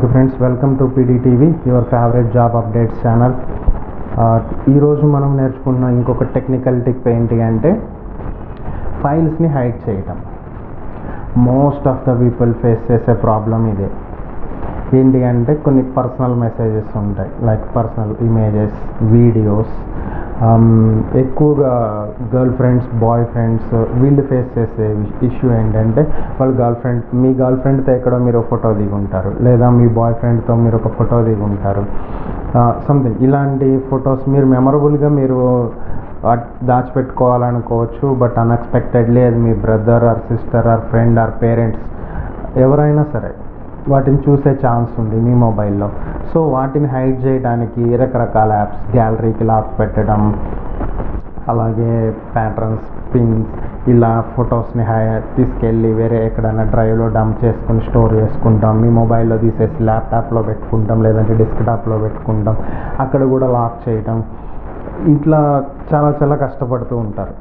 okay friends welcome to PDTV your favourite job updates channel ఈరోజు మనం నేర్చుకున్న ఇంకొక టెక్నికల్ టిప్ ఏంటి అంటే ఫైల్స్ని హైడ్ చేయటం most of the people face చేసే ప్రాబ్లం ఇదే ఏంటి అంటే కొన్ని పర్సనల్ మెసేజెస్ ఉంటాయి లైక్ పర్సనల్ ఇమేజెస్ వీడియోస్ ఎక్కువగా గర్ల్ ఫ్రెండ్స్ బాయ్ ఫ్రెండ్స్ వీళ్ళు ఫేస్ చేసే ఇష్యూ ఏంటంటే వాళ్ళ గర్ల్ ఫ్రెండ్ మీ గర్ల్ ఫ్రెండ్తో ఎక్కడో మీరు ఫోటో దిగుంటారు లేదా మీ బాయ్ ఫ్రెండ్తో మీరు ఒక ఫోటో దిగుంటారు సంథింగ్ ఇలాంటి ఫొటోస్ మీరు మెమరబుల్గా మీరు అట్- దాచిపెట్టుకోవాలనుకోవచ్చు బట్ అన్ఎక్స్పెక్టెడ్లీ అది మీ brother or sister or friend or parents ఎవరైనా సరే వాటిని చూసే ఛాన్స్ ఉంది మీ మొబైల్లో సో వాటిని హైడ్ చేయడానికి రకరకాల యాప్స్ గ్యాలరీకి లాక్ పెట్టడం అలాగే ప్యాటర్న్స్ పిన్స్ ఇలా ఫొటోస్ని హై తీసుకెళ్ళి వేరే ఎక్కడైనా డ్రైవ్లో డంప్ చేసుకుని స్టోర్ చేసుకుంటాం మీ మొబైల్లో తీసేసి ల్యాప్టాప్లో పెట్టుకుంటాం లేదంటే డెస్క్టాప్లో పెట్టుకుంటాం అక్కడ కూడా లాక్ చేయటం ఇట్లా చాలా చాలా కష్టపడుతూ ఉంటారు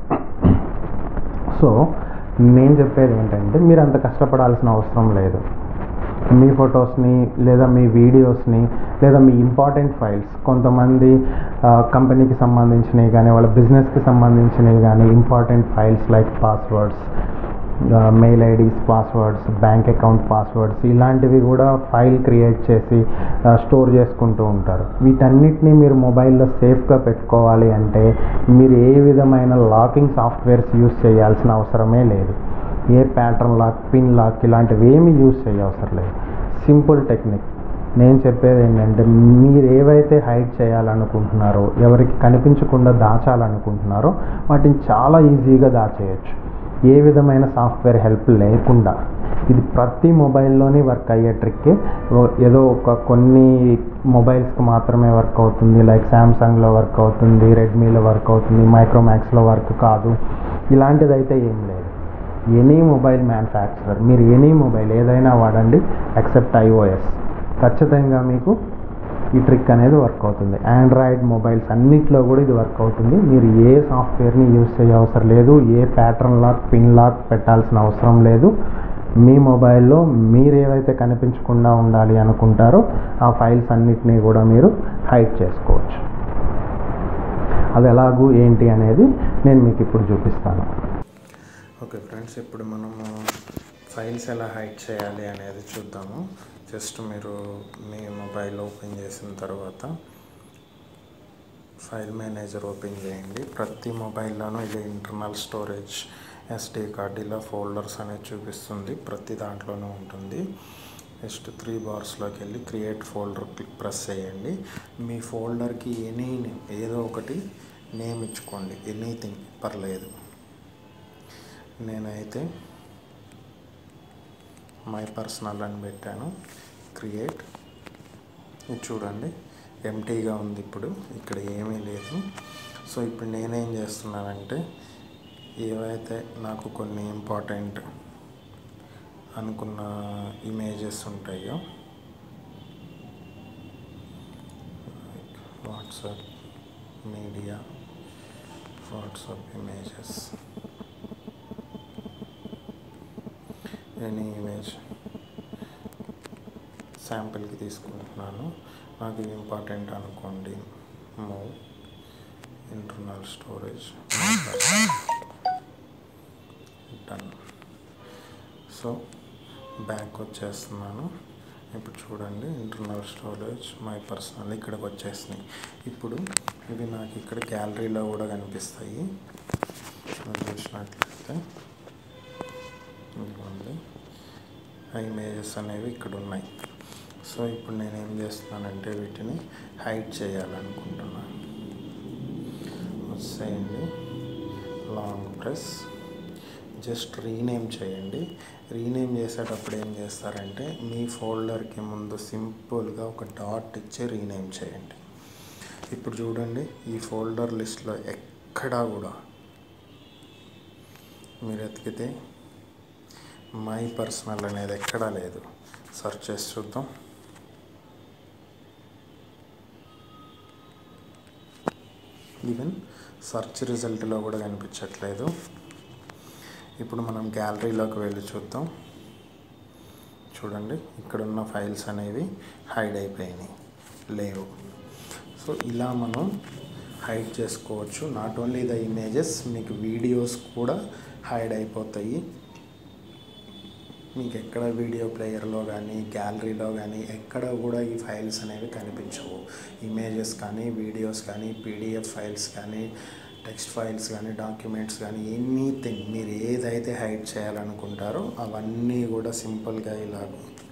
సో నేను చెప్పేది ఏంటంటే మీరు అంత కష్టపడాల్సిన అవసరం లేదు మీ ఫొటోస్ని లేదా మీ వీడియోస్ని లేదా మీ ఇంపార్టెంట్ ఫైల్స్ కొంతమంది కంపెనీకి సంబంధించినవి కానీ వాళ్ళ బిజినెస్కి సంబంధించినవి కానీ important files like passwords mail IDs passwords bank account passwords ఇలాంటివి కూడా ఫైల్ క్రియేట్ చేసి స్టోర్ చేసుకుంటూ ఉంటారు వీటన్నిటిని మీరు మొబైల్లో సేఫ్గా పెట్టుకోవాలి అంటే మీరు ఏ విధమైన లాకింగ్ సాఫ్ట్వేర్స్ యూస్ చేయాల్సిన అవసరమే లేదు ఏ ప్యాటర్న్ లాక్ పిన్ లాక్ ఇలాంటివి ఏమి యూస్ చేయవసరం లేదు సింపుల్ టెక్నిక్ నేను చెప్పేది ఏంటంటే మీరు ఏవైతే హైడ్ చేయాలనుకుంటున్నారో ఎవరికి కనిపించకుండా దాచాలనుకుంటున్నారో వాటిని చాలా ఈజీగా దాచేయచ్చు ఏ విధమైన సాఫ్ట్వేర్ హెల్ప్ లేకుండా ఇది ప్రతి మొబైల్లోని వర్క్ అయ్యే ట్రిక్కే ఓ- ఏదో ఒక కొన్ని మొబైల్స్కి మాత్రమే వర్క్ అవుతుంది లైక్ శాంసంగ్లో వర్క్ అవుతుంది రెడ్మీలో వర్క్ అవుతుంది మైక్రోమాక్స్లో వర్క్ కాదు ఇలాంటిదైతే ఏం లేదు ఎనీ మొబైల్ మ్యానుఫ్యాక్చరర్ మీరు ఎనీ మొబైల్ ఏదైనా వాడండి ఎక్సెప్ట్ ఐఓఎస్ ఖచ్చితంగా మీకు ఈ ట్రిక్ అనేది వర్క్ అవుతుంది ఆండ్రాయిడ్ మొబైల్స్ అన్నిట్లో కూడా ఇది వర్క్ అవుతుంది మీరు ఏ సాఫ్ట్వేర్ని యూజ్ చేయ అవసరం లేదు ఏ ప్యాటర్న్ లాక్ పిన్ లాక్ పెట్టాల్సిన అవసరం లేదు మీ మొబైల్లో మీరు ఏవైతే కనిపించకుండా ఉండాలి అనుకుంటారో ఆ ఫైల్స్ అన్నిటినీ కూడా మీరు హైడ్ చేసుకోవచ్చు అది ఎలాగూ ఏంటి అనేది నేను మీకు ఇప్పుడు చూపిస్తాను ఓకే ఫ్రెండ్స్ ఇప్పుడు మనము ఫైల్స్ ఎలా హైడ్ చేయాలి అనేది చూద్దాము జస్ట్ మీరు మీ మొబైల్ ఓపెన్ చేసిన తర్వాత ఫైల్ మేనేజర్ ఓపెన్ చేయండి ప్రతి మొబైల్లోనూ ఇలా ఇంటర్నల్ స్టోరేజ్ ఎస్డి కార్డ్ ఇలా ఫోల్డర్స్ అనేది చూపిస్తుంది ప్రతి దాంట్లోనూ ఉంటుంది నెక్స్ట్ త్రీ బార్స్లోకి వెళ్ళి క్రియేట్ ఫోల్డర్ క్లిక్ ప్రెస్ చేయండి మీ ఫోల్డర్కి ఎనీ నేమ్ ఏదో ఒకటి నేమ్ ఇచ్చుకోండి ఎనీథింగ్ పర్లేదు నేనైతే మై పర్సనల్ అని పెట్టాను క్రియేట్ ఇది చూడండి ఎంటీగా ఉంది ఇప్పుడు ఇక్కడ ఏమీ లేదు సో ఇప్పుడు నేనేం చేస్తున్నానంటే ఏవైతే నాకు కొన్ని ఇంపార్టెంట్ అనుకున్న ఇమేజెస్ ఉంటాయో WhatsApp media WhatsApp images any image శాంపిల్కి తీసుకుంటున్నాను నాకు ఇది ఇంపార్టెంట్ అనుకోండి move internal storage done so back వచ్చేస్తున్నాను ఇప్పుడు చూడండి ఇంటర్నల్ స్టోరేజ్ మై పర్సనల్ ఇక్కడికి వచ్చేసినాయి ఇప్పుడు ఇవి నాకు ఇక్కడ గ్యాలరీలో కూడా కనిపిస్తాయి మీరు చూసినట్లయితే ఇదిగోండి ఆ ఇమేజెస్ అనేవి ఇక్కడ ఉన్నాయి సో ఇప్పుడు నేను ఏం చేస్తున్నానంటే వీటిని హైడ్ చేయాలనుకుంటున్నాను వచ్చేయండి లాంగ్ ప్రెస్ జస్ట్ రీనేమ్ చేయండి రీనేమ్ చేసేటప్పుడు ఏం చేస్తారంటే మీ ఫోల్డర్కి ముందు సింపుల్గా ఒక డాట్ ఇచ్చి రీనేమ్ చేయండి ఇప్పుడు చూడండి ఈ ఫోల్డర్ లిస్ట్లో ఎక్కడా కూడా మీరు ఎతికితే మై పర్సనల్ అనేది ఎక్కడా లేదు సెర్చ్ చేసి చూద్దాం ఈవెన్ సెర్చ్ రిజల్ట్లో కూడా కనిపించట్లేదు ఇప్పుడు మనం గ్యాలరీలోకి వెళ్ళి చూద్దాం చూడండి ఇక్కడున్న ఫైల్స్ అనేవి హైడ్ అయిపోయినాయి లేవు సో ఇలా మనం హైడ్ చేసుకోవచ్చు నాట్ ఓన్లీ ద ఇమేజెస్ మీకు వీడియోస్ కూడా హైడ్ అయిపోతాయి మీకు ఎక్కడ వీడియో ప్లేయర్లో కానీ గ్యాలరీలో కానీ ఎక్కడ కూడా ఈ ఫైల్స్ అనేవి కనిపించవు ఇమేజెస్ కానీ వీడియోస్ కానీ పీడిఎఫ్ ఫైల్స్ కానీ టెక్స్ట్ ఫైల్స్ కానీ డాక్యుమెంట్స్ కానీ ఎనీథింగ్ మీరు ఏదైతే హైడ్ చేయాలనుకుంటారో అవన్నీ కూడా సింపుల్గా ఇలా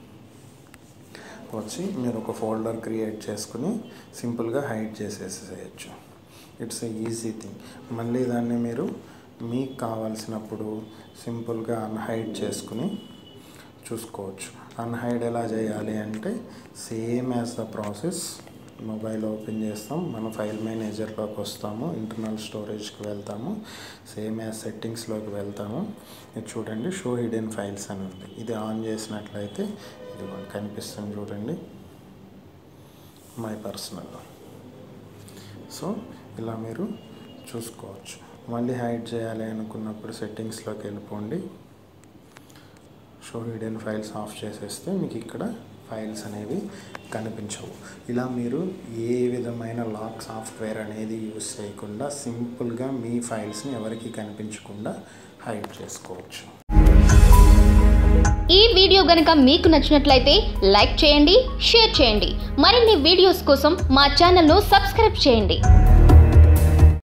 వచ్చి మీరు ఒక ఫోల్డర్ క్రియేట్ చేసుకుని సింపుల్గా హైడ్ చేసేసేయచ్చు ఇట్స్ ఎ ఈజీ థింగ్ మళ్ళీ దాన్ని మీరు మీకు కావాల్సినప్పుడు సింపుల్గా అన్హైడ్ చేసుకుని చూసుకోవచ్చు అన్హైడ్ ఎలా చేయాలి అంటే same as the process mobile open చేస్తాం మన ఫైల్ మేనేజర్లోకి వస్తాము ఇంటర్నల్ స్టోరేజ్కి వెళ్తాము సేమ్ యాజ్ సెట్టింగ్స్లోకి వెళ్తాము ఇది చూడండి షో హిడెన్ ఫైల్స్ అని ఉంది ఇది ఆన్ చేసినట్లయితే ఇది కనిపిస్తుంది చూడండి మై పర్సనల్ సో ఇలా మీరు చూసుకోవచ్చు మళ్ళీ హైడ్ చేయాలి అనుకున్నప్పుడు సెట్టింగ్స్లోకి వెళ్ళిపోండి షో హిడెన్ ఫైల్స్ ఆఫ్ చేసేస్తే మీకు ఇక్కడ ఫైల్స్ అనేవి కనిపించవు ఇలా మీరు ఏ విధమైన లాక్ సాఫ్ట్వేర్ అనేది యూస్ చేయకుండా సింపుల్గా మీ ఫైల్స్ని ఎవరికి కనిపించకుండా హైడ్ చేసుకోవచ్చు ఈ వీడియో గనుక మీకు నచ్చినట్లయితే లైక్ చేయండి షేర్ చేయండి మరిన్ని వీడియోస్ కోసం మా ఛానల్ను సబ్స్క్రైబ్ చేయండి